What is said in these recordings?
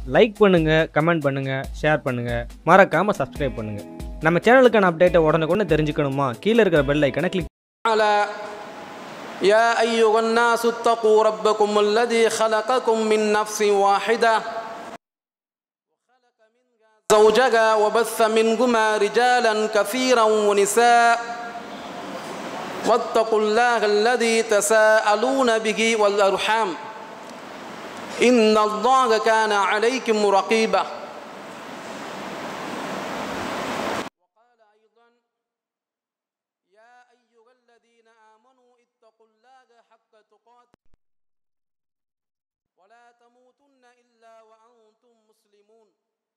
like பண்ணுங்கள் comment பண்ணுங்கள் share பண்ணுங்கள் மறக்காமல் சப்ஸ்கிரைப் பண்ணுங்கள் நம்ம சேனலுக்கான அப்டேட்டை உடனுக்குடனே தெரிஞ்சுக்கணுமா கீழே இருக்கிற பெல் ஐக்கனை கிளிக் تعالى يا أيها الناس اتقوا ربكم الذي خلقكم من نفس واحدة وخلق منها زوجها وبث منهما رجالا كثيرا ونساء واتقوا الله الذي تساءلون به والأرحام إن الله كان عليكم رقيبا وقال أيضا يا أيها الذين آمنوا اتقوا الله حق تقاته ولا تموتن إلا وأنتم مسلمون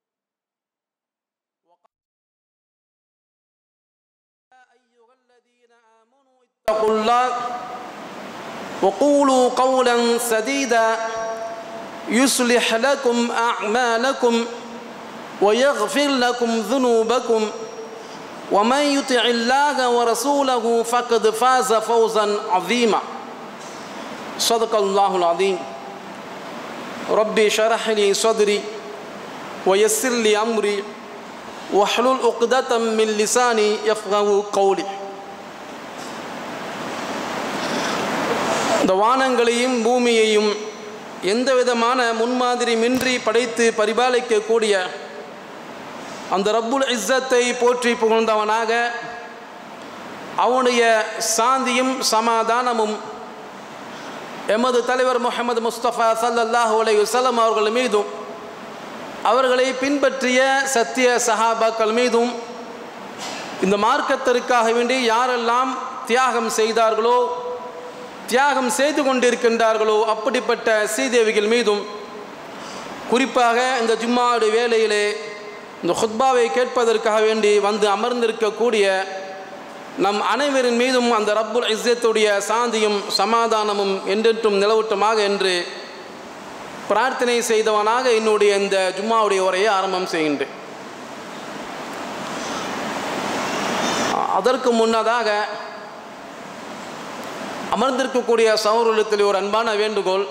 وقال يا أيها الذين آمنوا اتقوا الله وقولوا قولا سديدا يصلح لكم أعمالكم ويغفر لكم ذنوبكم ومن يطع الله ورسوله فقد فاز فوزا عظيما صدق الله العظيم ربي شرح لي صدري ويسر لي أمري واحلل عقدة من لساني يفقه قولي இந்த வானங்களையும் பூமியையும் எந்த விதமான முன்மாதிரிமின்றி படைத்து பரிபாலிக்கக்கூடிய அந்த ரப்புல் இஸ்ஸத்தை போற்றி புகழ்ந்தவனாக அவனுடைய சாந்தியும் சமாதானமும் எமது தலைவர் முகமது முஸ்தபா சல்லல்லாஹு அலைஹி வஸல்லம் அவர்கள் மீதும் அவர்களை பின்பற்றிய சத்திய சஹாபாக்கள் மீதும் இந்த மார்க்கத்திற்காக வேண்டி யாரெல்லாம் தியாகம் செய்தார்களோ தியாகம் செய்து கொண்டிருக்கின்றார்களோ அப்படிப்பட்ட சீதேவிகள் மீதும் குறிப்பாக இந்த ஜும்மாவுடைய வேலையிலே இந்த ஹுத்பாவை கேட்பதற்காக வேண்டி வந்து அமர்ந்திருக்கக்கூடிய நம் அனைவரின் மீதும் அந்த ரப்புல் இஸ்ஸத்துடைய சாந்தியும் சமாதானமும் என்றென்றும் நிலவட்டுமாக என்று பிரார்த்தனை செய்தவனாக என்னுடைய இந்த ஜும்மாவுடைய உரையை ஆரம்பம் செய்கின்றேன் அதற்கு முன்னதாக அமர்ந்திருக்கக்கூடிய சௌரத்தில் ஒரு அன்பான வேண்டுகோள்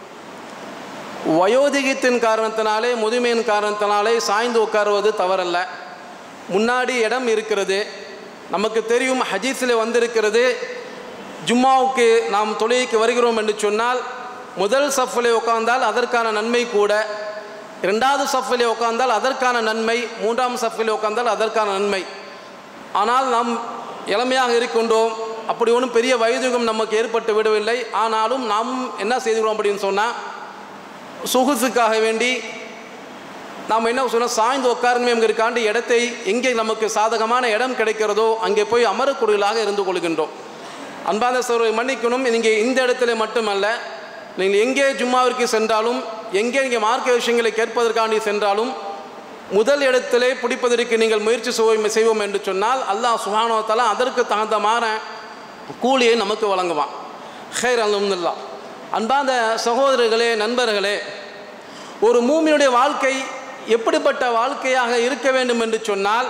வயோதிகத்தின் காரணத்தினாலே முதுமையின் காரணத்தினாலே சாய்ந்து உட்காருவது தவறல்ல முன்னாடி இடம் இருக்கிறது நமக்கு தெரியும் ஹஜீஸில் வந்திருக்கிறது ஜும்மாவுக்கு நாம் தொழுகைக்கு வருகிறோம் என்று சொன்னால் முதல் சஃபிலே உட்கார்ந்தால் அதற்கான நன்மை கூட இரண்டாவது சஃபிலே உட்கார்ந்தால் அதற்கான நன்மை மூன்றாம் சஃபிலே உட்கார்ந்தால் அதற்கான நன்மை ஆனால் நாம் இளமையாக இருக்கின்றோம் அப்படி ஒன்றும் பெரிய வயதுகம் நமக்கு ஏற்பட்டு விடவில்லை ஆனாலும் நாம் என்ன செய்துக்கிறோம் அப்படின்னு சொன்னால் சொகுசுக்காக வேண்டி நாம் என்ன சொன்னால் சாய்ந்து உட்காரணுமேங்கிறக்காண்டி இடத்தை எங்கே நமக்கு சாதகமான இடம் கிடைக்கிறதோ அங்கே போய் அமரக்கூடியலாக இருந்து கொள்கின்றோம் அன்பாத சோரை மன்னிக்கணும் நீங்கள் இந்த இடத்துல மட்டுமல்ல நீங்கள் எங்கே ஜும்மாவிற்கு சென்றாலும் எங்கே நீங்கள் மார்க்க விஷயங்களை கேட்பதற்காண்டி சென்றாலும் முதல் இடத்திலே பிடிப்பதற்கு நீங்கள் முயற்சி செய்வோம் செய்வோம் என்று சொன்னால் அல்லாஹ் சுஹானோத்தாலா அதற்கு தகுந்தமான கூலியை நமக்கு வழங்குவான் ஹேர் அல்ஹம்துல்லா அன்பாந்த சகோதரர்களே நண்பர்களே ஒரு மூமியுடைய வாழ்க்கை எப்படிப்பட்ட வாழ்க்கையாக இருக்க வேண்டும் என்று சொன்னால்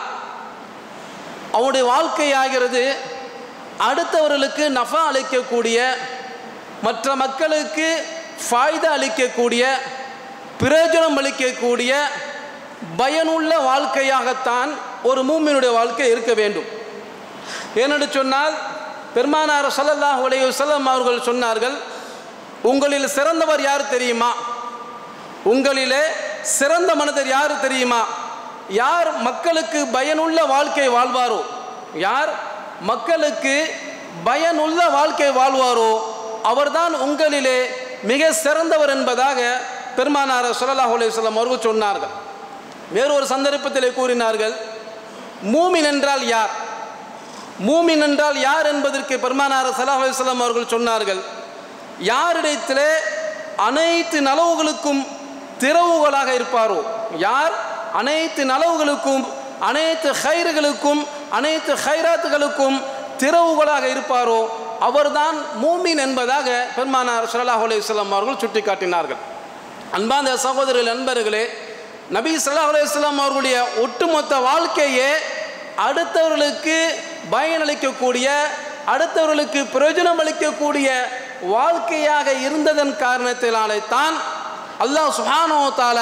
அவனுடைய வாழ்க்கையாகிறது அடுத்தவர்களுக்கு நஃபா அளிக்கக்கூடிய மற்ற மக்களுக்கு ஃபாய்தா அளிக்கக்கூடிய பிரயோஜனம் அளிக்கக்கூடிய பயனுள்ள வாழ்க்கையாகத்தான் ஒரு மூமியினுடைய வாழ்க்கை இருக்க வேண்டும் ஏனென்று சொன்னால் பெருமானார் ஸல்லல்லாஹு அலைஹி வஸல்லம் அவர்கள் சொன்னார்கள் உங்களில் சிறந்தவர் யார் தெரியுமா உங்களிலே சிறந்த மனிதர் யார் தெரியுமா யார் மக்களுக்கு பயனுள்ள வாழ்க்கை வாழ்வாரோ யார் மக்களுக்கு பயனுள்ள வாழ்க்கை வாழ்வாரோ அவர்தான் உங்களிலே மிக சிறந்தவர் என்பதாக பெருமானார் ஸல்லல்லாஹு அலைஹி வஸல்லம் அவர்கள் சொன்னார்கள் வேறொரு சந்தர்ப்பத்திலே கூறினார்கள் மூமின் என்றால் யார் மூமின் என்றால் யார் என்பதற்கு பெருமானார் ஸல்லல்லாஹு அலைஹி வஸல்லம் அவர்கள் சொன்னார்கள் யாரிடத்திலே அனைத்து நலவுகளுக்கும் திறவுகளாக இருப்பாரோ யார் அனைத்து நலவுகளுக்கும் அனைத்து ஹைறுகளுக்கும் அனைத்து ஹைராத்துகளுக்கும் திறவுகளாக இருப்பாரோ அவர்தான் மூமின் என்பதாக பெருமானார் ஸல்லல்லாஹு அலைஹி வஸல்லம் அவர்கள் சுட்டிக்காட்டினார்கள் அன்பாந்த சகோதரர்கள் நண்பர்களே நபி ஸல்லல்லாஹு அலைஹி வஸல்லம் அவர்களுடைய ஒட்டுமொத்த வாழ்க்கையே அடுத்தவர்களுக்கு பயனளிக்கக்கூடிய அடுத்தவர்களுக்கு பிரயோஜனம் அளிக்கக்கூடிய வாழ்க்கையாக இருந்ததன் காரணத்தினாலே தான் அல்லாஹ் சுஹானோ தாலா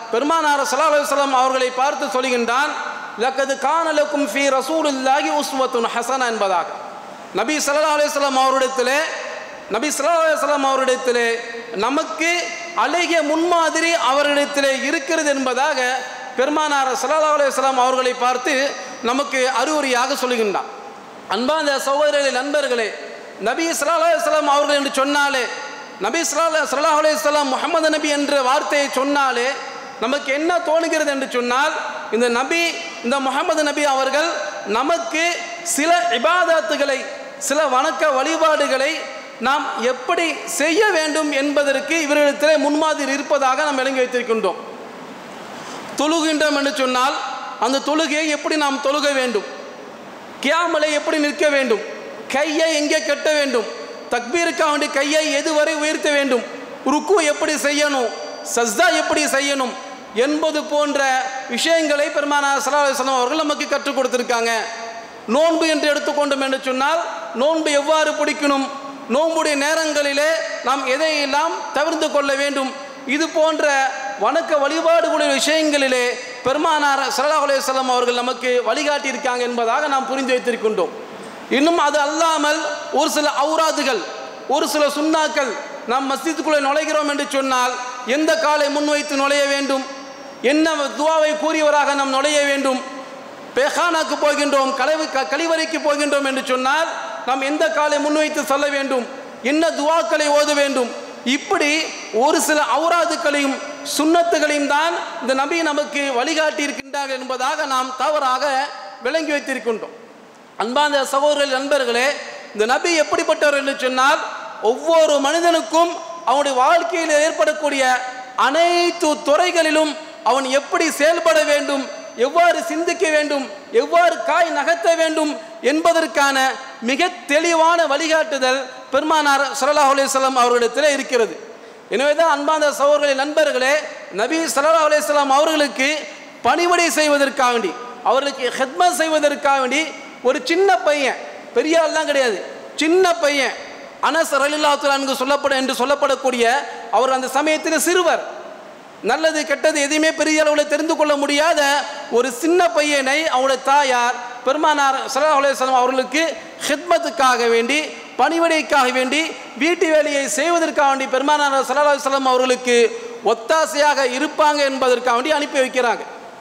பெருமானார் ஸல்லல்லாஹு அலைஹி வஸல்லம் அவர்களை பார்த்து சொல்கின்றான் லக்கது கானலக்கும் ஃபி ரசூலுல்லாஹி உஸ்வத்துன் ஹசனா என்பதாக நபி ஸல்லல்லாஹு அலைஹி வஸல்லம் அவரிடத்திலே நபி ஸல்லல்லாஹு அலைஹி வஸல்லம் அவரிடத்திலே நமக்கு அழகிய முன்மாதிரி அவரிடத்திலே இருக்கிறது என்பதாக பெருமானார் ஸல்லல்லாஹு அலைஹி வஸல்லம் அவர்களை பார்த்து நமக்கு அறிவுரையாக சொல்கின்றான் அன்பாந்த சகோதரர்களே நண்பர்களே நபி ஸல்லல்லாஹு அலைஹி வஸல்லம் அவர்கள் என்று சொன்னாலே நபி ஸல்லல்லாஹு ஸல்லல்லாஹு அலைஹி வஸல்லம் முஹம்மது நபி என்ற வார்த்தையை சொன்னாலே நமக்கு என்ன தோணுகிறது என்று சொன்னால் இந்த நபி இந்த முகமது நபி அவர்கள் நமக்கு சில இபாதத்துகளை சில வணக்க வழிபாடுகளை நாம் எப்படி செய்ய வேண்டும் என்பதற்கு இவரிடத்திலே முன்மாதிரி இருப்பதாக நாம் விளங்கி வைத்திருக்கின்றோம் தொழுகின்றோம் என்று சொன்னால் அந்த தொழுகையை எப்படி நாம் தொழுக வேண்டும் கியாமலை எப்படி நிற்க வேண்டும் கையை எங்கே கட்ட வேண்டும் தக்பீருக்காக வேண்டி கையை எதுவரை உயர்த்த வேண்டும் ருக்கு எப்படி செய்யணும் சஸ்தா எப்படி செய்யணும் என்பது போன்ற விஷயங்களை பெருமானார் ஸல்லல்லாஹு அலைஹி வஸல்லம் அவர்கள் நமக்கு கற்றுக் கொடுத்திருக்காங்க நோன்பு என்று எடுத்துக்கொண்டோம் என்று சொன்னால் நோன்பு எவ்வாறு பிடிக்கணும் நோன்புடைய நேரங்களிலே நாம் எதையெல்லாம் தவிர்த்து கொள்ள வேண்டும் இது போன்ற வணக்க வழிபாடுகளுடைய விஷயங்களிலே பெருமானார் ஸல்லல்லாஹு அலைஹி வஸல்லம் அவர்கள் நமக்கு வழிகாட்டி இருக்காங்க என்பதாக நாம் புரிந்து வைத்திருக்கின்றோம் இன்னும் அது அல்லாமல் ஒரு சில ஔராதுகள் ஒரு சில சுண்ணாக்கள் நாம் மஸ்ஜித்துக்குள்ளே நுழைகிறோம் என்று சொன்னால் எந்த காலை முன்வைத்து நுழைய வேண்டும் என்ன துவாவை கூறியவராக நாம் நுழைய வேண்டும் பேகானாக்கு போகின்றோம் கழிவு க- கழிவறைக்கு போகின்றோம் என்று சொன்னால் நாம் எந்த காலை முன்வைத்து சொல்ல வேண்டும் என்ன துவாக்களை ஓத வேண்டும் இப்படி ஒரு சில ஔராதுக்களையும் சுன்னத்துகளையும் தான் இந்த நபி நமக்கு வழிகாட்டி இருக்கின்றார்கள் என்பதாக நாம் தவறாக விளங்கி வைத்திருக்கின்றோம் அன்பாந்த சகோதரர்கள் நண்பர்களே இந்த நபி எப்படிப்பட்டவர் என்று சொன்னால் ஒவ்வொரு மனிதனுக்கும் அவனுடைய வாழ்க்கையில் ஏற்படக்கூடிய அனைத்து துறைகளிலும் அவன் எப்படி செயல்பட வேண்டும் எவ்வாறு சிந்திக்க வேண்டும் எவ்வாறு காய் நகர்த்த வேண்டும் என்பதற்கான மிக தெளிவான வழிகாட்டுதல் பெருமானார் ஸல்லல்லாஹு அலைஹி வஸல்லம் அவர்களிடத்தில் இருக்கிறது எனவே தான் அன்பாந்த சகோதரர்களே நண்பர்களே நபி ஸல்லல்லாஹு அலைஹி வஸல்லம் அவர்களுக்கு பணிவிடை செய்வதற்காக வேண்டி அவர்களுக்கு ஹெத்மத் செய்வதற்காக வேண்டி ஒரு சின்ன பையன் பெரிய ஆள்லாம் கிடையாது சின்ன பையன் அனஸ் ரலில்லாத்துலான்கு சொல்லப்பட என்று சொல்லப்படக்கூடிய அவர் அந்த சமயத்தில் சிறுவர் நல்லது கெட்டது எதையுமே பெரிய அளவில் தெரிந்து கொள்ள முடியாத ஒரு சின்ன பையனை அவருடைய தாயார் பெருமானார் ஸல்லல்லாஹு அலைஹி வஸல்லம் அவர்களுக்கு ஹித்மத்துக்காக வேண்டி பணிவிடைக்காக வேண்டி வீட்டு வேலையை செய்வதற்காக வேண்டி பெருமானார் ஸல்லல்லாஹு அலைஹி வஸல்லம் அவர்களுக்கு ஒத்தாசையாக இருப்பாங்க என்பதற்காக வேண்டி அனுப்பி வைக்கிறாங்க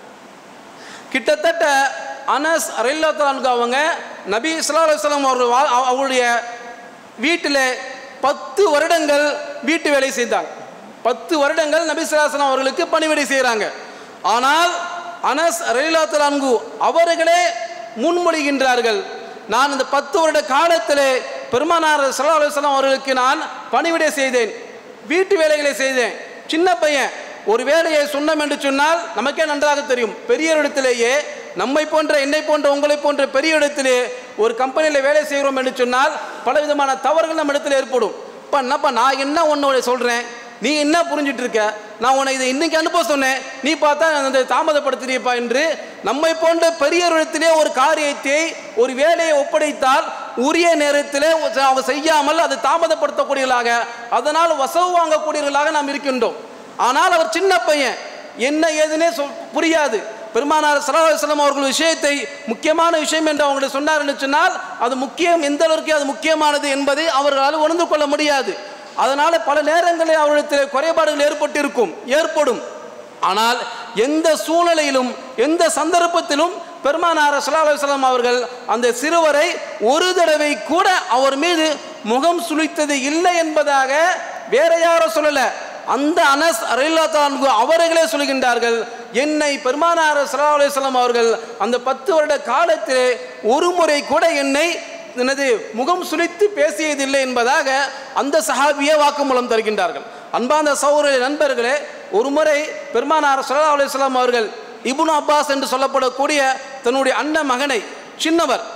கிட்டத்தட்ட அனஸ் ரயில்லாத்தானுக்கு அவங்க நபி ஸல்லல்லாஹு அலைஹி வஸல்லம் அவர்கள் வா- அவ- அவருடைய வீட்டில் பத்து வருடங்கள் வீட்டு வேலை செய்தாங்க பத்து வருடங்கள் நபி ஸல்லல்லாஹு அலைஹி வஸல்லம் அவர்களுக்கு பணிவிடை செய்கிறாங்க ஆனால் அனஸ் ரயில்லாத்தான்கு அவர்களே முன்மொழிகின்றார்கள் நான் இந்த பத்து வருட காலத்திலே பெருமானார் ஸல்லல்லாஹு அலைஹி வஸல்லம் அவர்களுக்கு நான் பணிவிடை செய்தேன் வீட்டு வேலைகளை செய்தேன் சின்ன பையன் ஒரு வேலையை சொன்னோம் என்று சொன்னால் நமக்கே நன்றாக தெரியும் பெரிய இடத்திலேயே நம்மை போன்ற என்னை போன்ற உங்களை போன்ற பெரிய இடத்திலே ஒரு கம்பெனியில் வேலை செய்கிறோம் என்று சொன்னால் பல விதமான தவறுகள் நம்ம இடத்துல ஏற்படும் இப்போ என்னப்பா நான் என்ன உன்னோட சொல்கிறேன் நீ என்ன புரிஞ்சிட்டு இருக்க நான் உன்னை இதை இன்னைக்கு அனுப்ப சொன்னேன் நீ பார்த்தா அந்த தாமதப்படுத்துறியப்பா என்று நம்மை போன்ற பெரியவரிடத்திலே ஒரு காரியத்தை ஒரு வேலையை ஒப்படைத்தால் உரிய நேரத்திலே அவங்க செய்யாமல் அதை தாமதப்படுத்தக்கூடியவர்களாக அதனால் வசவு வாங்கக்கூடியவர்களாக நாம் இருக்கின்றோம் ஆனால் அவர் சின்ன பையன் என்ன ஏதுனே சொல் புரியாது பெருமானார் ஸல்லல்லாஹு அலைஹி வஸல்லம் அவர்கள் விஷயத்தை முக்கியமான விஷயம் என்று அவங்களை சொன்னார் என்று சொன்னால் அது முக்கியம் எந்த அளவுக்கு அது முக்கியமானது என்பதை அவர்களால் உணர்ந்து கொள்ள முடியாது அதனால் பல நேரங்களில் அவரிடத்தில் குறைபாடுகள் ஏற்பட்டிருக்கும் ஏற்படும் ஆனால் எந்த சூழ்நிலையிலும் எந்த சந்தர்ப்பத்திலும் பெருமானார் ஸல்லல்லாஹு அலைஹி வஸல்லம் அவர்கள் அந்த சிறுவரை ஒரு தடவை கூட அவர் மீது முகம் சுளித்தது இல்லை என்பதாக வேற யாரோ சொல்லல அந்த அனஸ் ரயில்லாத்தான்கு அவர்களே சொல்கின்றார்கள் என்னை பெருமானார் ஸல்லல்லாஹு அலைஹி வஸல்லம் அவர்கள் அந்த பத்து வருட காலத்திலே ஒரு முறை கூட என்னை எனது முகம் சுளித்து பேசியதில்லை என்பதாக அந்த சஹாபியே வாக்குமூலம் தருகின்றார்கள் அன்பாந்த சௌரிய நண்பர்களே ஒரு முறை பெருமானார் ஸல்லல்லாஹு அலைஹி வஸல்லம் அவர்கள் இப்னு அப்பாஸ் என்று சொல்லப்படக்கூடிய தன்னுடைய அண்ணன் மகனை சின்னவர்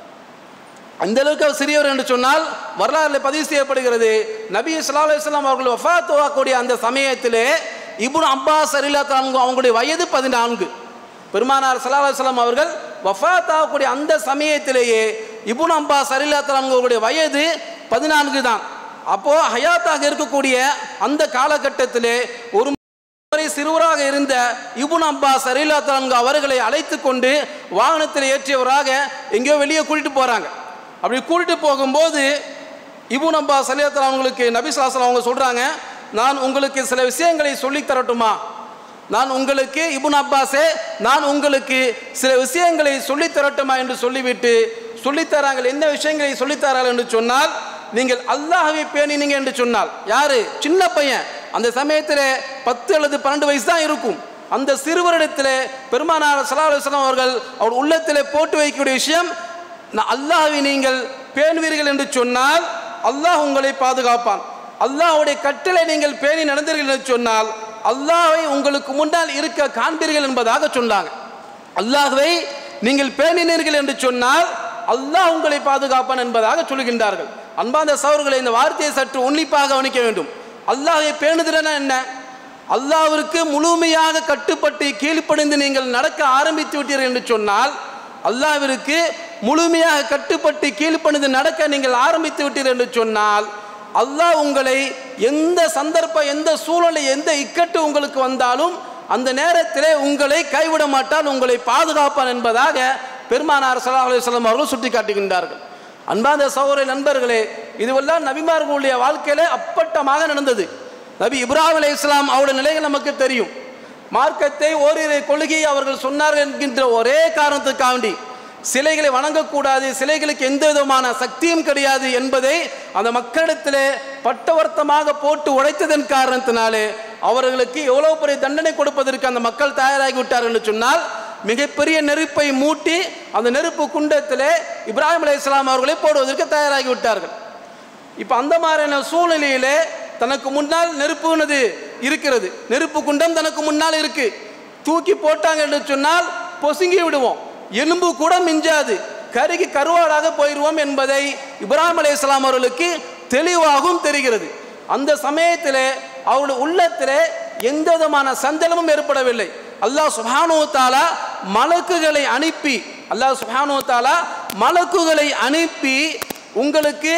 அந்த அளவுக்கு அவர் சிறியவர் என்று சொன்னால் வரலாறுல பதிவு செய்யப்படுகிறது நபி ஸல்லல்லாஹு அலைஹி வஸல்லம் அவர்கள் வஃபாத் ஆகக்கூடிய அந்த சமயத்திலே இப்னு அப்பாஸ் ரலியல்லாஹு அவங்களுடைய வயது பதினான்கு பெருமானார் ஸல்லல்லாஹு அலைஹி வஸல்லம் அவர்கள் வஃபாத் ஆகக்கூடிய அந்த சமயத்திலேயே இப்னு அப்பாஸ் ரலியல்லாஹு அவங்களுடைய வயது பதினான்கு தான் அப்போ ஹயாத்தாக இருக்கக்கூடிய அந்த காலகட்டத்திலே ஒரு வரை சிறுவராக இருந்த இபுன் அப்பாஸ் அரிலா தலான்கு அவர்களை அழைத்து கொண்டு வாகனத்தில் ஏற்றியவராக எங்கேயோ வெளியே கூட்டிட்டு போறாங்க அப்படி கூட்டிட்டு போகும்போது இபுன் அப்பாஸ் அரிலா அவங்களுக்கு நபி ஸல்லல்லாஹு அவங்க சொல்றாங்க நான் உங்களுக்கு சில விஷயங்களை சொல்லித் தரட்டுமா நான் உங்களுக்கு இபுன் அப்பாஸே நான் உங்களுக்கு சில விஷயங்களை சொல்லித் தரட்டுமா என்று சொல்லிவிட்டு சொல்லித் தராங்கள் என்ன விஷயங்களை சொல்லித் தரார்கள் என்று சொன்னால் நீங்கள் அல்லாஹ்வை பேணினீங்க என்று சொன்னால் யாரு சின்ன பையன் அந்த சமயத்தில் பத்து அல்லது பன்னெண்டு வயசு தான் இருக்கும் அந்த சிறுவரிடத்தில் பெருமானார் ஸல்லல்லாஹு அலைஹி வஸல்லம் அவர்கள் அவர் உள்ளத்தில் போட்டு வைக்கக்கூடிய விஷயம் நான் அல்லாஹ்வை நீங்கள் பேணுவீர்கள் என்று சொன்னால் அல்லாஹ் உங்களை பாதுகாப்பான் அல்லாஹ்வுடைய கட்டளை நீங்கள் பேணி நடந்தீர்கள் என்று சொன்னால் அல்லாஹ்வை உங்களுக்கு முன்னால் இருக்க காண்பீர்கள் என்பதாக சொன்னாங்க அல்லாஹ்வை நீங்கள் பேணினீர்கள் என்று சொன்னால் அல்லாஹ் உங்களை பாதுகாப்பான் என்பதாக சொல்கின்றார்கள் அன்பாந்த சவர்களை இந்த வார்த்தையை சற்று உன்னிப்பாக கவனிக்க வேண்டும் அல்லாஹ்வை பேணுதுன்னா என்ன அல்லாஹ்விற்கு முழுமையாக கட்டுப்பட்டு கீழ்ப்படிந்து நீங்கள் நடக்க ஆரம்பித்து விட்டீர்கள் என்று சொன்னால் அல்லாஹ்விற்கு முழுமையாக கட்டுப்பட்டு கீழ்ப்பணிந்து நடக்க நீங்கள் ஆரம்பித்து விட்டீர்கள் என்று சொன்னால் அல்லாஹ் உங்களை எந்த சந்தர்ப்பம் எந்த சூழ்நிலை எந்த இக்கட்டு உங்களுக்கு வந்தாலும் அந்த நேரத்திலே உங்களை கைவிட மாட்டால் உங்களை பாதுகாப்பான் என்பதாக பெருமானார் ஸல்லல்லாஹு அலைஹி வஸல்லம் அவர்கள் சுட்டி காட்டுகின்றார்கள் அன்பாந்த சகோதர நண்பர்களே இதுவெல்லாம் நபிமார்களுடைய வாழ்க்கையிலே அப்பட்டமாக நடந்தது நபி இப்ராஹிம் அலைஹி இஸ்லாம் அவருடைய நிலைகள் நமக்கு தெரியும் மார்க்கத்தை ஓரிரை கொள்கையை அவர்கள் சொன்னார்கள் என்கின்ற ஒரே காரணத்துக்காண்டி சிலைகளை வணங்கக்கூடாது சிலைகளுக்கு எந்த விதமான சக்தியும் கிடையாது என்பதை அந்த மக்களிடத்திலே பட்டவர்த்தமாக போட்டு உடைத்ததன் காரணத்தினாலே அவர்களுக்கு எவ்வளவு பெரிய தண்டனை கொடுப்பதற்கு அந்த மக்கள் தயாராகி விட்டார்கள் என்று சொன்னால் மிகப்பெரிய நெருப்பை மூட்டி அந்த நெருப்பு குண்டத்திலே இப்ராஹிம் அலைஹி இஸ்லாம் அவர்களை போடுவதற்கு தயாராகி விட்டார்கள் இப்போ அந்த மாதிரியான சூழ்நிலையிலே தனக்கு முன்னால் நெருப்புனது இருக்கிறது நெருப்பு குண்டம் தனக்கு முன்னால் இருக்கு தூக்கி போட்டாங்க என்று சொன்னால் பொசுங்கி விடுவோம் எலும்பு கூட மிஞ்சாது கருகி கருவாடாக போயிடுவோம் என்பதை இப்ராஹிம் அலைஹிஸ்ஸலாம் அவர்களுக்கு தெளிவாகவும் தெரிகிறது அந்த சமயத்திலே அவருடைய உள்ளத்திலே எந்த விதமான சஞ்சலமும் ஏற்படவில்லை அல்லாஹ் சுப்ஹானஹு வ தஆலா மலக்குகளை அனுப்பி அல்லாஹ் சுப்ஹானஹு வ தஆலா மலக்குகளை அனுப்பி உங்களுக்கு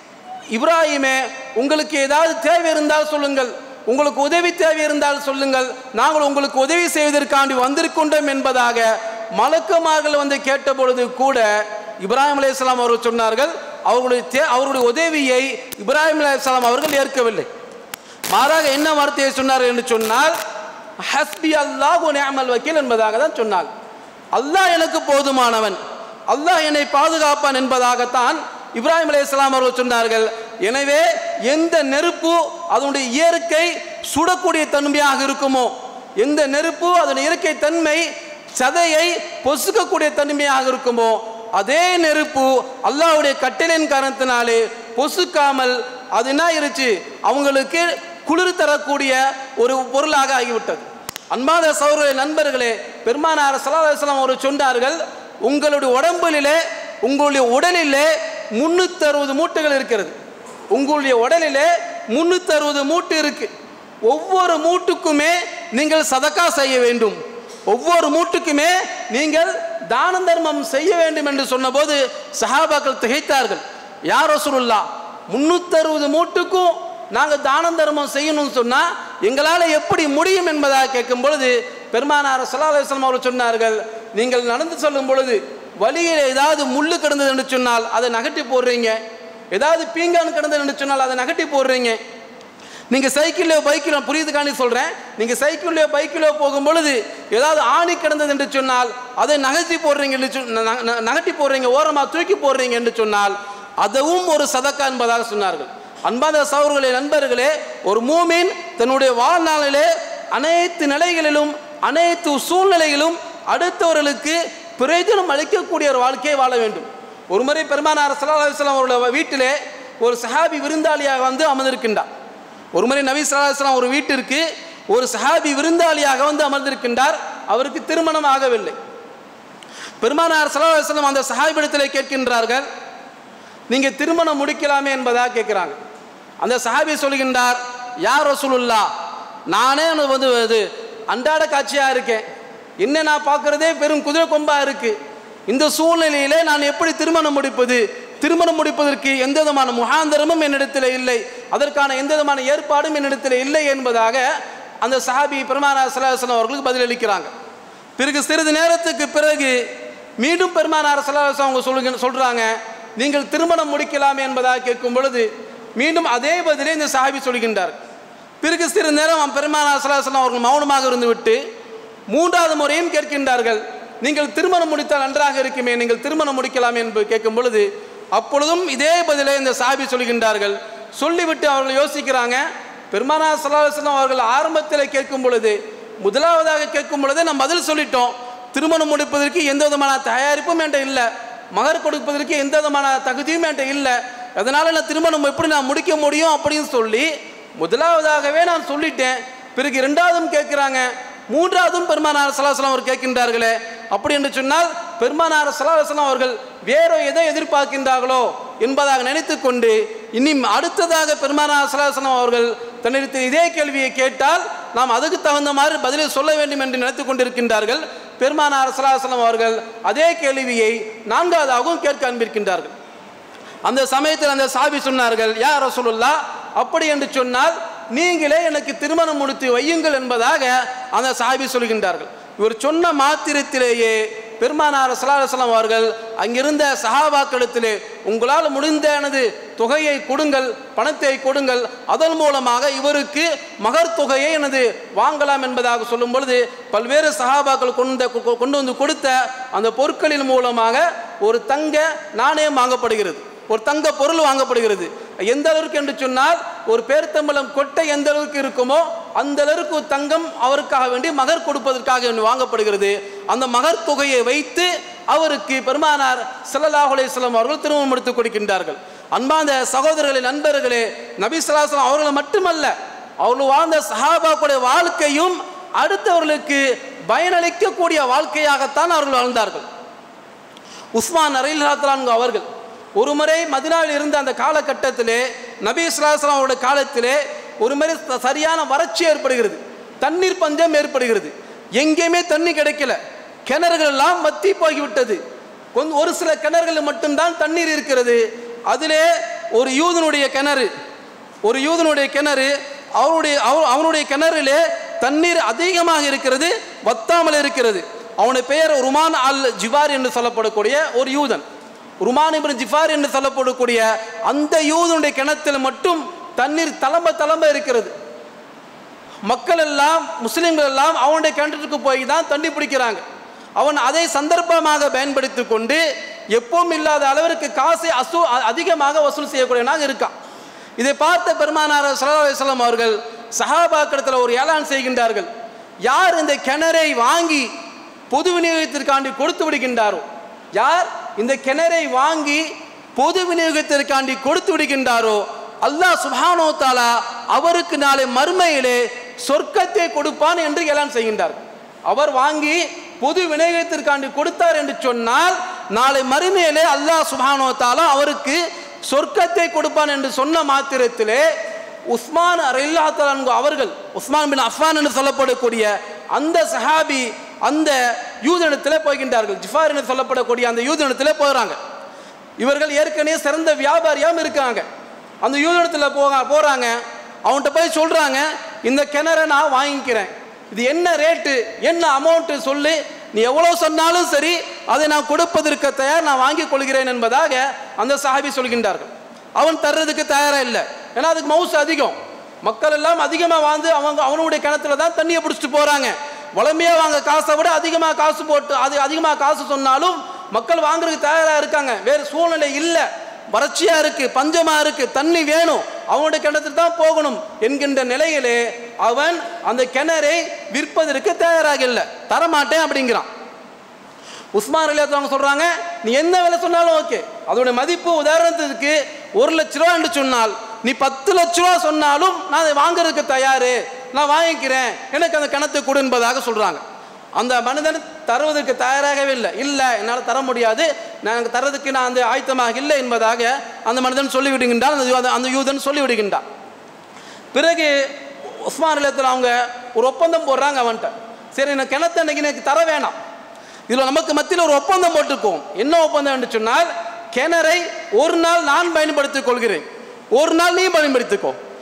இப்ராஹிமே உங்களுக்கு ஏதாவது தேவை இருந்தால் சொல்லுங்கள் உங்களுக்கு உதவி தேவை இருந்தால் சொல்லுங்கள் நாங்கள் உங்களுக்கு உதவி செய்வதற்காண்டி வந்திருக்கின்றோம் என்பதாக மலக்குமார்கள் வந்து கேட்ட பொழுது கூட இப்ராஹிம் அலைஹிஸ்ஸலாம் அவர்கள் சொன்னார்கள் அவர்களுடைய தே அவருடைய உதவியை இப்ராஹிம் அலைஹிஸ்ஸலாம் அவர்கள் ஏற்கவில்லை மாறாக என்ன வார்த்தையை சொன்னார் என்று சொன்னால் ஹஸ்பி அல்லாஹ் நிஅமல் வக்கீல் என்பதாக தான் சொன்னார் அல்லாஹ் எனக்கு போதுமானவன் அல்லாஹ் என்னை பாதுகாப்பான் என்பதாகத்தான் இப்ராஹிம் அலைஹிஸ்ஸலாம் அவர்கள் சொன்னார்கள் எனவே எந்த நெருப்பு அதனுடைய இயற்கை சுடக்கூடிய தன்மையாக இருக்குமோ எந்த நெருப்பு அதனுடைய இயற்கை தன்மை சதையை பொசுக்கக்கூடிய தன்மையாக இருக்குமோ அதே நெருப்பு அல்லாஹ்வுடைய கட்டளையின் காரணத்தினாலே பொசுக்காமல் அது என்ன ஆயிருச்சு அவங்களுக்கு குளிர் தரக்கூடிய ஒரு பொருளாக ஆகிவிட்டது அன்பாத சௌர நண்பர்களே பெருமானார் ஸல்லல்லாஹு அலைஹி வஸல்லம் அவர் சொன்னார்கள் உங்களுடைய உடம்பிலே உங்களுடைய உடலிலே முன்னூத்தி அறுபது மூட்டுகள் இருக்கிறது உங்களுடைய உடலிலே முன்னூத்தி அறுபது மூட்டு இருக்கு ஒவ்வொரு மூட்டுக்குமே நீங்கள் சதக்கா செய்ய வேண்டும் ஒவ்வொரு மூட்டுக்குமே நீங்கள் தான தர்மம் செய்ய வேண்டும் என்று சொன்னபோது சஹாபாக்கள் திகைத்தார்கள் யார் ரசூலுல்லா முன்னூத்தறுபது மூட்டுக்கும் நாங்கள் தான தர்மம் செய்யணும்னு சொன்னால் எங்களால் எப்படி முடியும் என்பதாக கேட்கும் பொழுது பெருமானார் ஸல்லல்லாஹு அலைஹி வஸல்லம் அவர்கள் சொன்னார்கள் நீங்கள் நடந்து செல்லும் பொழுது வழியில் ஏதாவது முள்ளு கிடந்தது என்று சொன்னால் அதை நகட்டி போடுறீங்க ஏதாவது பீங்கான் கிடந்தது என்று சொன்னால் அதை நகட்டி போடுறீங்க நீங்கள் சைக்கிள்லையோ பைக்கிலோ புரியுதுக்காண்டி சொல்கிறேன் நீங்கள் சைக்கிள்லையோ பைக்கிலோ போகும் பொழுது ஏதாவது ஆணி கிடந்தது என்று சொன்னால் அதை நகர்த்தி போடுறீங்க என்று சொ- ந- ந- நகட்டி போடுறீங்க ஓரமாக தூக்கி போடுறீங்க என்று சொன்னால் அதுவும் ஒரு சதக்கா என்பதாக சொன்னார்கள் அன்பாத சகோதரர்களே நண்பர்களே ஒரு மூமின் தன்னுடைய வாழ்நாளிலே அனைத்து நிலைகளிலும் அனைத்து சூழ்நிலைகளிலும் அடுத்தவர்களுக்கு பிரயோஜனம் அளிக்கக்கூடிய ஒரு வாழ்க்கையை வாழ வேண்டும் ஒரு முறை பெருமானார் ஸல்லல்லாஹு அலைஹி வஸல்லம் அவருடைய வீட்டிலே ஒரு சஹாபி விருந்தாளியாக வந்து அமர்ந்திருக்கின்றார் ஒரு முறை நபி ஸல்லல்லாஹு அலைஹி வஸல்லம் ஒரு வீட்டிற்கு ஒரு சஹாபி விருந்தாளியாக வந்து அமர்ந்திருக்கின்றார் அவருக்கு திருமணம் ஆகவில்லை பெருமானார் ஸல்லல்லாஹு அலைஹி வஸல்லம் அந்த சஹாபியிடத்திலே கேட்கின்றார்கள் நீங்க திருமணம் முடிக்கலாமே என்பதாக கேட்குறாங்க அந்த சஹாபி சொல்கின்றார் யார் ரசூலுல்லா நானே வந்து இது அன்றாட காட்சியா இருக்கேன் என்ன நான் பார்க்கறதே பெரும் குதிரை கொம்பா இருக்கு இந்த சூழ்நிலையிலே நான் எப்படி திருமணம் முடிப்பது திருமணம் முடிப்பதற்கு எந்த விதமான முகாந்தரமும் என்னிடத்தில் இல்லை அதற்கான எந்த விதமான ஏற்பாடும் என்னிடத்தில் இல்லை என்பதாக அந்த சஹாபி பெருமானா சலாஹம் அவர்களுக்கு பதிலளிக்கிறாங்க பிறகு சிறிது நேரத்துக்கு பிறகு மீண்டும் பெருமானார் சலாஹம் அவங்க சொல்லுங்க சொல்கிறாங்க நீங்கள் திருமணம் முடிக்கலாமே என்பதாக கேட்கும் பொழுது மீண்டும் அதே பதிலை இந்த சஹாபி சொல்கின்றார் பிறகு சிறிது நேரம் பெருமானார் சலாஹம் அவர்கள் மௌனமாக இருந்துவிட்டு மூன்றாவது முறையும் கேட்கின்றார்கள் நீங்கள் திருமணம் முடித்தால் நன்றாக இருக்குமே நீங்கள் திருமணம் முடிக்கலாம் என்று கேட்கும் பொழுது அப்பொழுதும் இதே பதிலை இந்த சாபி சொல்கின்றார்கள் சொல்லிவிட்டு அவர்கள் யோசிக்கிறாங்க பெருமானா சலாஹம் அவர்கள் ஆரம்பத்தில் கேட்கும் பொழுது முதலாவதாக கேட்கும் பொழுதே நம்ம பதில் சொல்லிட்டோம் திருமணம் முடிப்பதற்கு எந்த விதமான தயாரிப்பும் என்கிட்ட இல்லை மகர் கொடுப்பதற்கு எந்த விதமான தகுதியும் என்கிட்ட இல்லை அதனால் நான் திருமணம் எப்படி நான் முடிக்க முடியும் அப்படின்னு சொல்லி முதலாவதாகவே நான் சொல்லிட்டேன் பிறகு இரண்டாவதும் கேட்குறாங்க மூன்றாவதும் பெருமானார் சலாஹலாம் அவர் கேட்கின்றார்களே அப்படி என்று சொன்னால் பெருமானார் சலாஹலாம் அவர்கள் வேற எதை எதிர்பார்க்கின்றார்களோ என்பதாக நினைத்து கொண்டு இனி அடுத்ததாக பெருமானார் சலாஹலாம் அவர்கள் தன்னிடத்தில் இதே கேள்வியை கேட்டால் நாம் அதுக்கு தகுந்த மாதிரி பதிலை சொல்ல வேண்டும் என்று நினைத்து கொண்டிருக்கின்றார்கள் பெருமானார் சலாஹலாம் அவர்கள் அதே கேள்வியை நான்காவதாகவும் கேட்க அன்பிருக்கின்றார்கள் அந்த சமயத்தில் அந்த சாபி சொன்னார்கள் யார் ரசூலுல்லா அப்படி என்று சொன்னால் நீங்களே எனக்கு திருமணம் முடித்து வையுங்கள் என்பதாக அந்த சாபி சொல்கின்றார்கள் இவர் சொன்ன மாத்திரத்திலேயே பெருமானார் சலாஹலாம் அவர்கள் அங்கிருந்த சஹாபாக்களிடத்திலே உங்களால் முடிந்த எனது தொகையை கொடுங்கள் பணத்தை கொடுங்கள் அதன் மூலமாக இவருக்கு மகர் தொகையை எனது வாங்கலாம் என்பதாக சொல்லும் பொழுது பல்வேறு சஹாபாக்கள் கொண்டு கொண்டு வந்து கொடுத்த அந்த பொருட்களின் மூலமாக ஒரு தங்க நாணயம் வாங்கப்படுகிறது ஒரு தங்க பொருள் வாங்கப்படுகிறது எந்த அளவுக்கு என்று சொன்னால் ஒரு பேர்த்தம்பலம் கொட்டை எந்த அளவுக்கு இருக்குமோ அந்த அளவுக்கு தங்கம் அவருக்காக வேண்டி மகர் கொடுப்பதற்காக வேண்டி வாங்கப்படுகிறது அந்த மகர் தொகையை வைத்து அவருக்கு பெருமானார் ஸல்லல்லாஹு அலைஹி வஸல்லம் அவர்கள் திருமணம் எடுத்து கொடுக்கின்றார்கள் அன்பாந்த சகோதரர்களே நண்பர்களே நபி ஸல்லல்லாஹு அவர்களை மட்டுமல்ல அவர்கள் வாழ்ந்த சஹாபாக்களுடைய வாழ்க்கையும் அடுத்தவர்களுக்கு பயனளிக்கக்கூடிய வாழ்க்கையாகத்தான் அவர்கள் வாழ்ந்தார்கள் உஸ்மான் அரைலாத்லான் அவர்கள் ஒரு முறை மதினாவில் இருந்த அந்த காலகட்டத்திலே நபி இஸ்லாஸ்லாம் அவருடைய காலத்திலே ஒரு முறை ச- சரியான வறட்சி ஏற்படுகிறது தண்ணீர் பஞ்சம் ஏற்படுகிறது எங்கேயுமே தண்ணி கிடைக்கல கிணறுகள் எல்லாம் வத்தி போய்விட்டது கொஞ்சம் ஒரு சில கிணறுகளில் மட்டும்தான் தண்ணீர் இருக்கிறது அதிலே ஒரு யூதனுடைய கிணறு ஒரு யூதனுடைய கிணறு அவருடைய அவ- அவனுடைய கிணறிலே தண்ணீர் அதிகமாக இருக்கிறது வத்தாமல் இருக்கிறது அவனுடைய பெயர் ருமான் அல் ஜிவார் என்று சொல்லப்படக்கூடிய ஒரு யூதன் ருமான் இப்னு ஜிஃபார் என்று சொல்லப்படக்கூடிய அந்த யூதனுடைய கிணத்தில் மட்டும் தண்ணீர் தளம்ப தளம்ப இருக்கிறது மக்கள் எல்லாம் முஸ்லிம்கள் எல்லாம் அவனுடைய கிணற்றுக்கு போய் தான் தண்ணி பிடிக்கிறாங்க அவன் அதை சந்தர்ப்பமாக பயன்படுத்தி கொண்டு எப்பவும் இல்லாத அளவிற்கு காசை அசு அ- அதிகமாக வசூல் செய்யக்கூடியவனாக இருக்கான் இதை பார்த்த பெருமானார் ஸல்லல்லாஹு அலைஹி வஸல்லம் அவர்கள் சஹாபாக்கிடத்தில் ஒரு ஏலான் செய்கின்றார்கள் யார் இந்த கிணறை வாங்கி பொது விநியோகத்திற்காண்டி கொடுத்து விடுகின்றாரோ யார் இந்த கிணறை வாங்கி பொது விநியோகத்திற்காண்டி கொடுத்து விடுகின்றாரோ அல்லாஹ் சுப்ஹானஹு வ தஆலா அவருக்கு நாளை மறுமையிலே சொர்க்கத்தை கொடுப்பான் என்று எலான் செய்கின்றார் அவர் வாங்கி பொது விநியோகத்திற்காண்டி கொடுத்தார் என்று சொன்னால் நாளை மறுமையிலே அல்லாஹ் சுப்ஹானஹு வ தஆலா அவருக்கு சொர்க்கத்தை கொடுப்பான் என்று சொன்ன மாத்திரத்திலே உஸ்மான் ரயில்லாத்தலான்கு அவர்கள் உஸ்மான் பின் அஃபான் என்று சொல்லப்படக்கூடிய அந்த சஹாபி அந்த யூதனத்தில் போகின்றார்கள் ஜிஃபார் என்று சொல்லப்படக்கூடிய அந்த யூதனத்தில் போகிறாங்க இவர்கள் ஏற்கனவே சிறந்த வியாபாரியாகவும் இருக்காங்க அந்த யூதனத்தில் போக போகிறாங்க அவன்கிட்ட போய் சொல்கிறாங்க இந்த கிணறை நான் வாங்கிக்கிறேன் இது என்ன ரேட்டு என்ன அமௌண்ட்டு சொல்லி நீ எவ்வளோ சொன்னாலும் சரி அதை நான் கொடுப்பதற்கு தயார் நான் வாங்கிக் கொள்கிறேன் என்பதாக அந்த சாஹிபி சொல்கின்றார்கள் அவன் தர்றதுக்கு தயாராக இல்லை ஏன்னா அதுக்கு மவுசு அதிகம் மக்கள் எல்லாம் அதிகமாக வாழ்ந்து அவங்க அவனுடைய கிணத்துல தான் தண்ணியை பிடிச்சிட்டு போகிறாங்க வளமையாக வாங்க காசை விட அதிகமாக காசு போட்டு அது அதிகமாக காசு சொன்னாலும் மக்கள் வாங்குறதுக்கு தயாராக இருக்காங்க வேறு சூழ்நிலை இல்லை வறட்சியா இருக்கு பஞ்சமா இருக்கு தண்ணி வேணும் அவனுடைய கிணத்துக்கு தான் போகணும் என்கின்ற நிலையிலே அவன் அந்த கிணறை விற்பதற்கு தயாராக இல்லை தரமாட்டேன் அப்படிங்கிறான் உஸ்மான் அலி அவங்க சொல்றாங்க நீ என்ன விலை சொன்னாலும் ஓகே அதோட மதிப்பு உதாரணத்துக்கு ஒரு லட்ச ரூபா என்று சொன்னால் நீ பத்து லட்ச ரூபா சொன்னாலும் நான் அதை வாங்குறதுக்கு தயாரு நான் வாங்கிக்கிறேன் எனக்கு அந்த கிணத்தை கொடு என்பதாக சொல்றாங்க அந்த மனிதன் தருவதற்கு தயாராகவே இல்லை இல்லை என்னால் தர முடியாது நான் எனக்கு தரதுக்கு நான் அந்த ஆயத்தமாக இல்லை என்பதாக அந்த மனிதன் சொல்லிவிடுகின்றான் அந்த யூத- அந்த யூதன் சொல்லிவிடுகின்றான் பிறகு உஸ்மான் இல்லத்தில் அவங்க ஒரு ஒப்பந்தம் போடுறாங்க அவன்கிட்ட சரி எனக்கு கிணத்தை அன்னைக்கு எனக்கு தர வேணாம் இதில் நமக்கு மத்தியில் ஒரு ஒப்பந்தம் போட்டுக்குவோம் என்ன ஒப்பந்தம் என்று சொன்னால் கிணறை ஒரு நாள் நான் பயன்படுத்திக் கொள்கிறேன் ஒரு நாள் நீ பயன்படுத்திக்கோ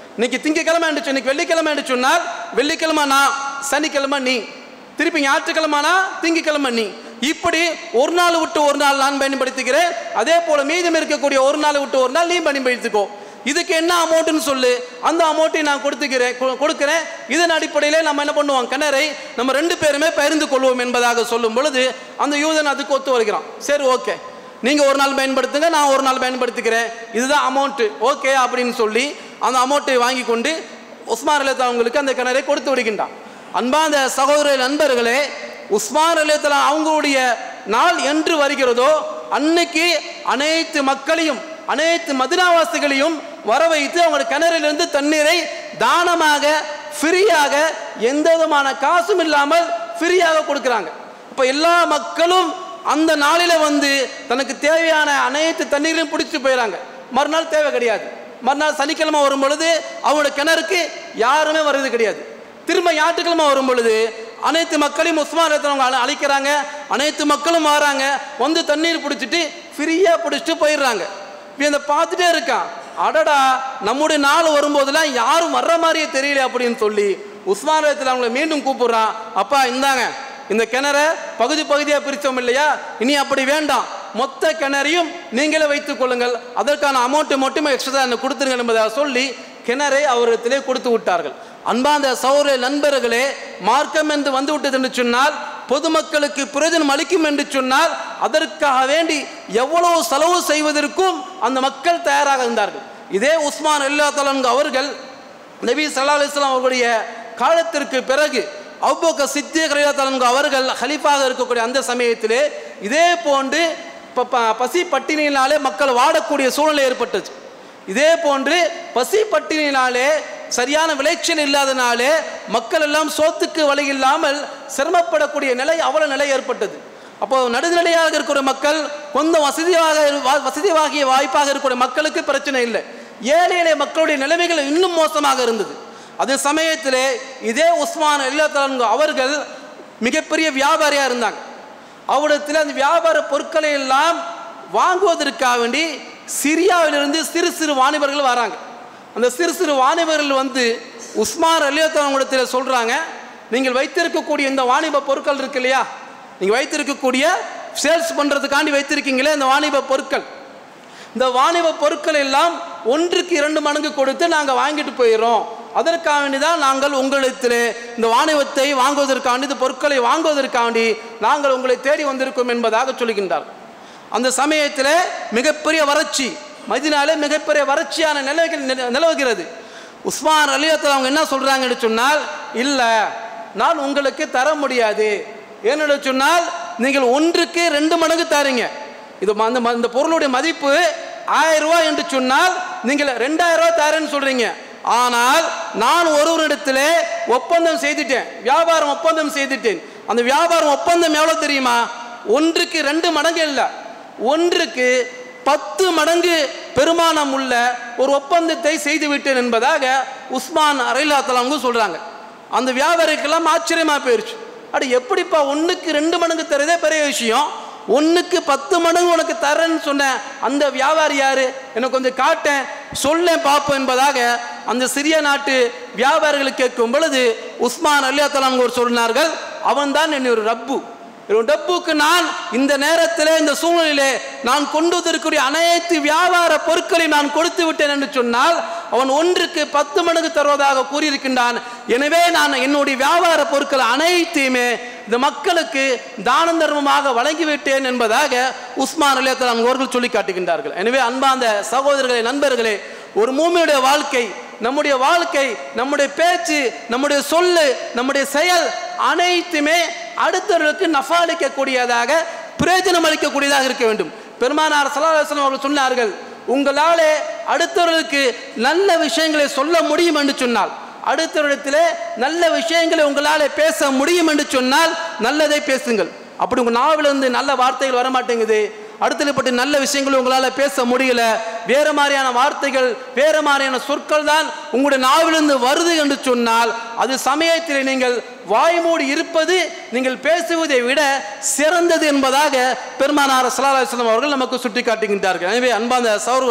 இன்னைக்கு திங்கக்கிழமை என்று இன்னைக்கு வெள்ளிக்கிழமை என்று சொன்னால் வெள்ளிக்கிழமை நான் சனிக்கிழமை நீ திருப்பி ஞாயிற்றுக்கிழமைனா திங்கக்கிழமை நீ இப்படி ஒரு நாள் விட்டு ஒரு நாள் நான் பயன்படுத்திக்கிறேன் அதே போல மீதம் இருக்கக்கூடிய ஒரு நாள் விட்டு ஒரு நாள் நீ பயன்படுத்திக்கோ இதுக்கு என்ன அமௌண்ட்னு சொல்லு அந்த அமௌண்ட்டை நான் கொடுத்துக்கிறேன் கொ- கொடுக்கிறேன் இதன் அடிப்படையில் நம்ம என்ன பண்ணுவோம் கிணறை நம்ம ரெண்டு பேருமே பகிர்ந்து கொள்வோம் என்பதாக சொல்லும் பொழுது அந்த யூதன் அதுக்கு ஒத்து வருகிறான் சரி ஓகே நீங்கள் ஒரு நாள் பயன்படுத்துங்க நான் ஒரு நாள் பயன்படுத்திக்கிறேன் இதுதான் அமௌண்ட்டு ஓகே அப்படின்னு சொல்லி அந்த அமௌண்ட்டை வாங்கி கொண்டு உஸ்மான் அலித்தா அவங்களுக்கு அந்த கிணறை கொடுத்து விடுகின்றான் அன்பாந்த சகோதர நண்பர்களே உஸ்மான் அலித்தலா அவங்களுடைய நாள் என்று வருகிறதோ அன்னைக்கு அனைத்து மக்களையும் அனைத்து மதினாவாசிகளையும் வர வைத்து அவங்க கிணறிலிருந்து தண்ணீரை தானமாக ஃப்ரீயாக எந்த விதமான காசும் இல்லாமல் ஃப்ரீயாக கொடுக்குறாங்க இப்போ எல்லா மக்களும் அந்த நாளில வந்து தனக்கு தேவையான அனைத்து தண்ணீரையும் பிடிச்சி போயிடறாங்க மறுநாள் தேவை கிடையாது மறுநாள் சனிக்கிழமை வரும் பொழுது அவங்களோட கிணறுக்கு யாருமே வர்றது கிடையாது திரும்ப ஞாயிற்றுக்கிழமை வரும் பொழுது அனைத்து மக்களையும் உஸ்மான் ரத்தனவங்க அழ அழைக்கிறாங்க அனைத்து மக்களும் வராங்க வந்து தண்ணீர் பிடிச்சிட்டு ஃப்ரீயாக பிடிச்சிட்டு போயிடுறாங்க இப்போ இந்த பார்த்துட்டே இருக்கான் அடடா நம்முடைய நாள் வரும்போதெல்லாம் யாரும் வர்ற மாதிரியே தெரியல அப்படின்னு சொல்லி உஸ்மான் ரத்தில் அவங்கள மீண்டும் கூப்பிடுறான் அப்பா இந்தாங்க இந்த கிணறை பகுதி பகுதியாக பிரித்தோம் இல்லையா இனி அப்படி வேண்டாம் மொத்த கிணறையும் நீங்களே வைத்துக் கொள்ளுங்கள் அதற்கான அமௌண்ட்டை மட்டுமே எக்ஸ்ட்ரா எனக்கு கொடுத்துருங்க என்பதாக சொல்லி கிணறை அவரிடத்திலே கொடுத்து விட்டார்கள் அன்பாந்த சௌர நண்பர்களே மார்க்கம் என்று வந்து விட்டது என்று சொன்னால் பொதுமக்களுக்கு பிரயோஜனம் அளிக்கும் என்று சொன்னால் அதற்காக வேண்டி எவ்வளவு செலவு செய்வதற்கும் அந்த மக்கள் தயாராக இருந்தார்கள் இதே உஸ்மான் அல்லா அவர்கள் நபி சல்லா அலிஸ்லாம் அவர்களுடைய காலத்திற்கு பிறகு அவ்வக்க சித்திய கலியாத்தலன்கு அவர்கள் ஹலிஃபாக இருக்கக்கூடிய அந்த சமயத்திலே இதே போன்று ப- ப- பசி பட்டினியினாலே மக்கள் வாடக்கூடிய சூழ்நிலை ஏற்பட்டுச்சு இதே போன்று பசி பட்டினியினாலே சரியான விளைச்சல் இல்லாதனாலே மக்கள் எல்லாம் சோத்துக்கு வழி இல்லாமல் சிரமப்படக்கூடிய நிலை அவ்வளவு நிலை ஏற்பட்டது அப்போ நடுநிலையாக இருக்கிற மக்கள் கொஞ்சம் வசதியாக வா- வசதியாகிய வாய்ப்பாக இருக்கிற மக்களுக்கு பிரச்சனை இல்லை ஏழை எளிய மக்களுடைய நிலைமைகள் இன்னும் மோசமாக இருந்தது அது சமயத்திலே இதே உஸ்மான் இல்லத்தலன்கு அவர்கள் மிகப்பெரிய வியாபாரியாக இருந்தாங்க அவரிடத்தில் அந்த வியாபார பொருட்களை எல்லாம் வாங்குவதற்காக வேண்டி சிரியாவிலிருந்து சிறு சிறு வாணிபர்கள் வராங்க அந்த சிறு சிறு வாணிபர்கள் வந்து உஸ்மான் அலியத்தவங்களிடத்தில் சொல்கிறாங்க நீங்கள் வைத்திருக்கக்கூடிய இந்த வாணிப பொருட்கள் இருக்கு இல்லையா நீங்கள் வைத்திருக்கக்கூடிய சேல்ஸ் பண்ணுறதுக்காண்டி வைத்திருக்கீங்களே இந்த வாணிப பொருட்கள் இந்த வாணிப பொருட்கள் எல்லாம் ஒன்றுக்கு இரண்டு மடங்கு கொடுத்து நாங்கள் வாங்கிட்டு போயிடுறோம் அதற்காக வேண்டி தான் நாங்கள் உங்களிடத்தில் இந்த வாணிபத்தை வாங்குவதற்காண்டி இந்த பொருட்களை வாங்குவதற்காண்டி நாங்கள் உங்களை தேடி வந்திருக்கோம் என்பதாக சொல்கின்றார் அந்த சமயத்தில் மிகப்பெரிய வறட்சி மதினாலே மிகப்பெரிய வறட்சியான நிலைகள் நில- நிலவுகிறது உஸ்மான் அலியத்தில் அவங்க என்ன சொல்கிறாங்கன்னு சொன்னால் இல்லை நான் உங்களுக்கு தர முடியாது ஏன்னு சொன்னால் நீங்கள் ஒன்றுக்கு ரெண்டு மடங்கு தரீங்க இது ம- அந்த ம- இந்த பொருளுடைய மதிப்பு ஆயிரம் ரூபாய் என்று சொன்னால் நீங்கள் ரெண்டாயிரம் ரூபாய் தரேன்னு சொல்றீங்க ஆனால் நான் ஒருவரிடத்திலே ஒப்பந்தம் செய்துட்டேன் வியாபாரம் ஒப்பந்தம் செய்துட்டேன் அந்த வியாபாரம் ஒப்பந்தம் எவ்வளவு தெரியுமா ஒன்றுக்கு ரெண்டு மடங்கு இல்லை ஒன்றுக்கு பத்து மடங்கு பெருமானம் உள்ள ஒரு ஒப்பந்தத்தை செய்து விட்டேன் என்பதாக உஸ்மான் அரைலாத்தலாங்க சொல்றாங்க அந்த வியாபாரிக்கெல்லாம் ஆச்சரியமா போயிருச்சு அட எப்படிப்பா ஒன்றுக்கு ரெண்டு மடங்கு தரதே பெரிய விஷயம் ஒன்றுக்கு பத்து மடங்கு உனக்கு தரேன்னு சொன்ன அந்த வியாபாரி யாரு எனக்கு கொஞ்சம் காட்டேன் சொல்லேன் பார்ப்போம் என்பதாக அந்த சிறிய நாட்டு வியாபாரிகள் கேட்கும் பொழுது உஸ்மான் அலியாத்தலாம் ஒரு சொன்னார்கள் அவன்தான் என்னை ஒரு ரப்பு ஒரு டப்புக்கு நான் இந்த நேரத்திலே இந்த சூழ்நிலையிலே நான் கொண்டு வந்திருக்கக்கூடிய அனைத்து வியாபார பொருட்களை நான் கொடுத்து விட்டேன் என்று சொன்னால் அவன் ஒன்றுக்கு பத்து மடங்கு தருவதாக கூறியிருக்கின்றான் எனவே நான் என்னுடைய வியாபார பொருட்கள் அனைத்தையுமே இந்த மக்களுக்கு தான தர்மமாக வழங்கிவிட்டேன் என்பதாக உஸ்மான் அலியத்தலாம் அவர்கள் சொல்லி காட்டுகின்றார்கள் எனவே அன்பார்ந்த சகோதரர்களே நண்பர்களே ஒரு மூமியுடைய வாழ்க்கை நம்முடைய வாழ்க்கை நம்முடைய பேச்சு நம்முடைய சொல்லு நம்முடைய செயல் அனைத்துமே அடுத்தவர்களுக்கு நஃபாலிக்கக்கூடியதாக பிரயோஜனம் அளிக்கக்கூடியதாக இருக்க வேண்டும் பெருமானார் சலாஹம் அவர்கள் சொன்னார்கள் உங்களாலே அடுத்தவர்களுக்கு நல்ல விஷயங்களை சொல்ல முடியும் என்று சொன்னால் அடுத்தவரிடத்திலே நல்ல விஷயங்களை உங்களால் பேச முடியும் என்று சொன்னால் நல்லதை பேசுங்கள் அப்படி உங்கள் நாவிலிருந்து நல்ல வார்த்தைகள் வர மாட்டேங்குது அடுத்தப்பட்டு நல்ல விஷயங்கள் உங்களால் பேச முடியல வேறு மாதிரியான வார்த்தைகள் வேறு மாதிரியான சொற்கள் தான் உங்களுடைய நாவிலிருந்து வருது என்று சொன்னால் அது சமயத்தில் நீங்கள் வாய்மூடி இருப்பது நீங்கள் பேசுவதை விட சிறந்தது என்பதாக பெருமானார் சலாஹம் அவர்கள் நமக்கு சுட்டி காட்டுகின்றார்கள் எனவே அன்பாந்த சௌர்களே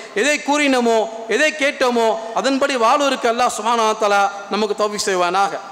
எதை கூறினோமோ எதை கேட்டோமோ அதன்படி வாழ்வதற்கு அல்லாஹ் சுபானா தலா நமக்கு தௌஃபீக் செய்வானாக